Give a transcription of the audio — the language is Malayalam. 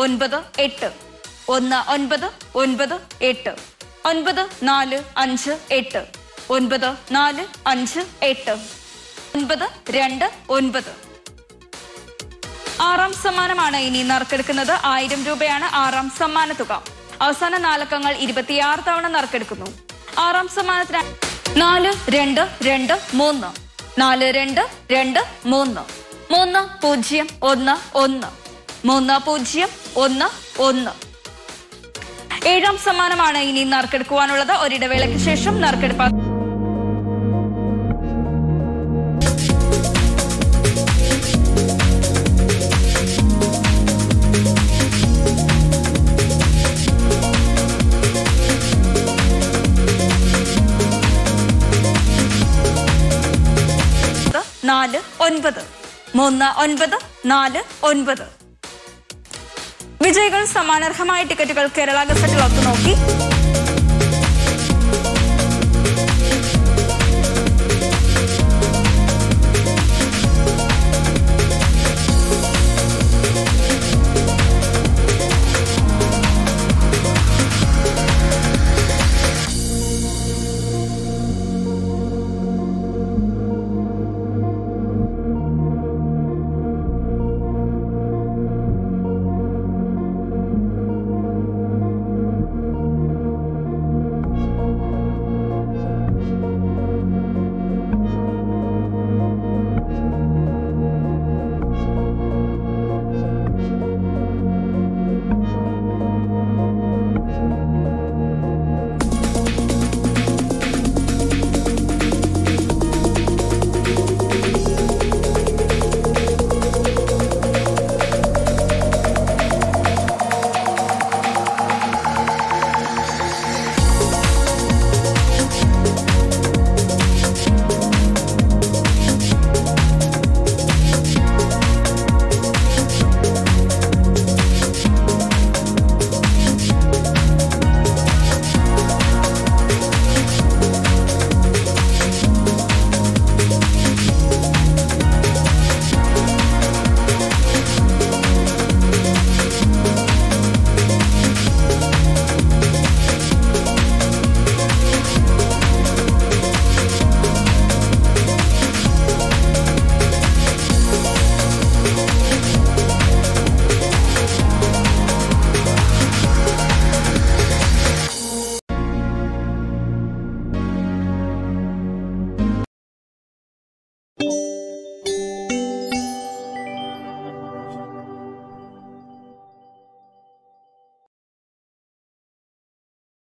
ഒൻപത് എട്ട് ഒന്ന് ഒൻപത് ഒൻപത് എട്ട് ഒൻപത് നാല് അഞ്ച് എട്ട് ഒൻപത് നാല് അഞ്ച് എട്ട് ഒൻപത് രണ്ട് ഒൻപത് ആറാം സമ്മാനമാണ് ഇനി നറുക്കെടുക്കുന്നത് ആയിരം രൂപയാണ് ആറാം സമ്മാന തുക അവസാന നാലക്കങ്ങൾ ഇരുപത്തിയാറ് തവണ നറുക്കെടുക്കുന്നു ആറാം സമ്മാനത്തിന് നാല് രണ്ട് രണ്ട് മൂന്ന് നാല് രണ്ട് രണ്ട് മൂന്ന് മൂന്ന് പൂജ്യം ഒന്ന് ഒന്ന് മൂന്ന് പൂജ്യം ഒന്ന് ഒന്ന് ഏഴാം സമ്മാനമാണ് ഇനി നറുക്കെടുക്കുവാനുള്ളത് ഒരിടവേളയ്ക്ക് ശേഷം നറുക്കെടുപ്പ് നാല് ഒൻപത് മൂന്ന് ഒൻപത് നാല് ഒൻപത് വിജയികൾ സമാനർഹമായ ടിക്കറ്റുകൾ കേരള ഗസറ്റിൽ ഒത്തുനോക്കി